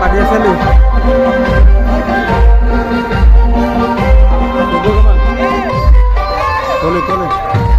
Cut చేసేది తోలి తోలి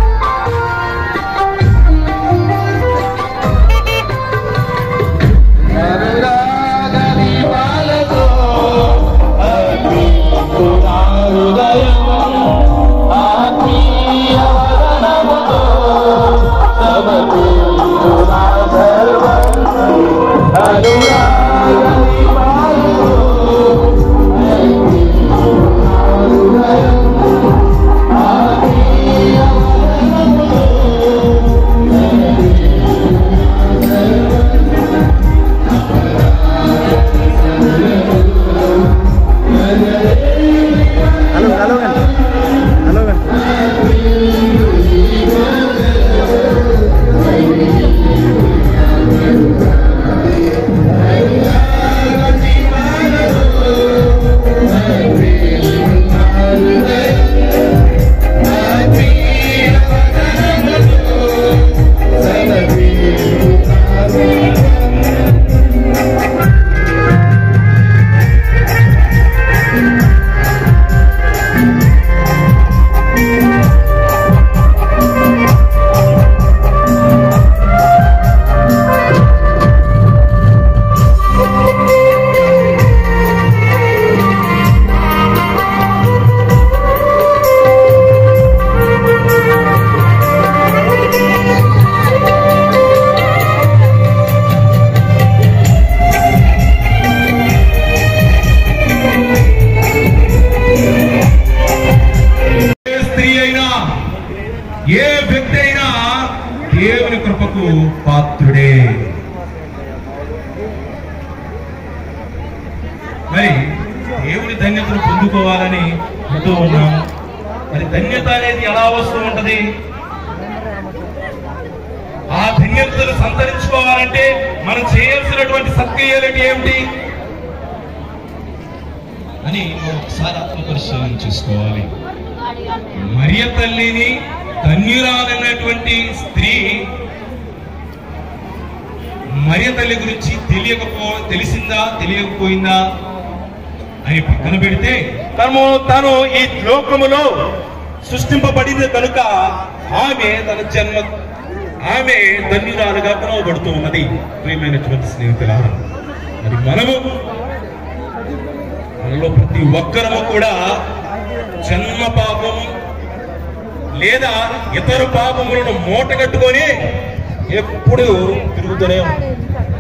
హలో హలో గంట హలో గంట ఏ స్త్రీ అయినా ఏ వ్యక్తి అయినా దేవుని కృపకు పాత్రుడే మరి దేవుని ధన్యతను పొందుకోవాలని అంటూ ఉన్నాం మరి ధన్యత అనేది ఎలా వస్తూ ఉంటది ఆ ధన్యతను సంతరించుకోవాలంటే మనం చేయాల్సినటువంటి సత్క్రియలు ఏమిటి అని ఒకసారి ఆత్మపరిశీలన చేసుకోవాలి మరియ తల్లిని ధన్యురాలైనటువంటి స్త్రీ మరియ తల్లి గురించి తెలియకపో తెలిసిందా తెలియకపోయిందా అని పక్కన పెడితే తను తను ఈ లోకములో సృష్టింపబడింది కనుక ఆమె తన జన్మ ఆమె ధన్యురాలుగా పిలువబడుతూ ఉన్నది ప్రియమైనటువంటి స్నేహితులారా మరి మనము మనలో ప్రతి ఒక్కరము కూడా జన్మ పాపము లేదా ఇతర పాపములను మూట కట్టుకొని ఎప్పుడు తిరుగుతూనే ఉంటాం.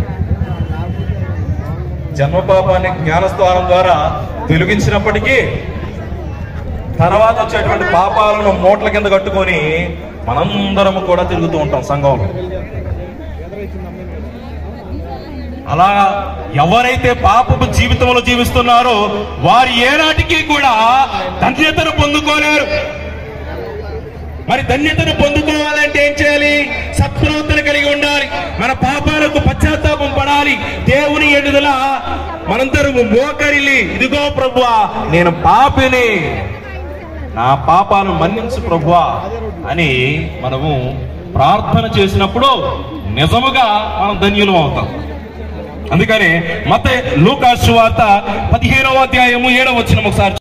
జన్మ పాపాన్ని జ్ఞానస్థానం ద్వారా తొలగించినప్పటికీ తర్వాత వచ్చేటువంటి పాపాలను మూటల కింద కట్టుకొని మనందరము కూడా తిరుగుతూ ఉంటాం సంఘంలో అలా ఎవరైతే పాపపు జీవితంలో జీవిస్తున్నారో వారు ఏనాటికి కూడా ధన్యతను పొందుకోలేరు మరి ధన్యతను పొందుకోవాలంటే ఏం చేయాలి సత్ప్రవర్తన కలిగి ఉండాలి మన పాపాలకు పశ్చాత్తాపం పడాలి దేవుని ఎడుదల మనందరము మోకరిల్లి ఇదిగో ప్రభువా నేను పాపిని నా పాపాలను మన్నించు ప్రభువా అని మనము ప్రార్థన చేసినప్పుడు నిజముగా మనం ధన్యులం అవుతాం అందుకని మత లూకాసు వార్త పదిహేనవ అధ్యాయము ఏడవ వచ్చిన ఒకసారి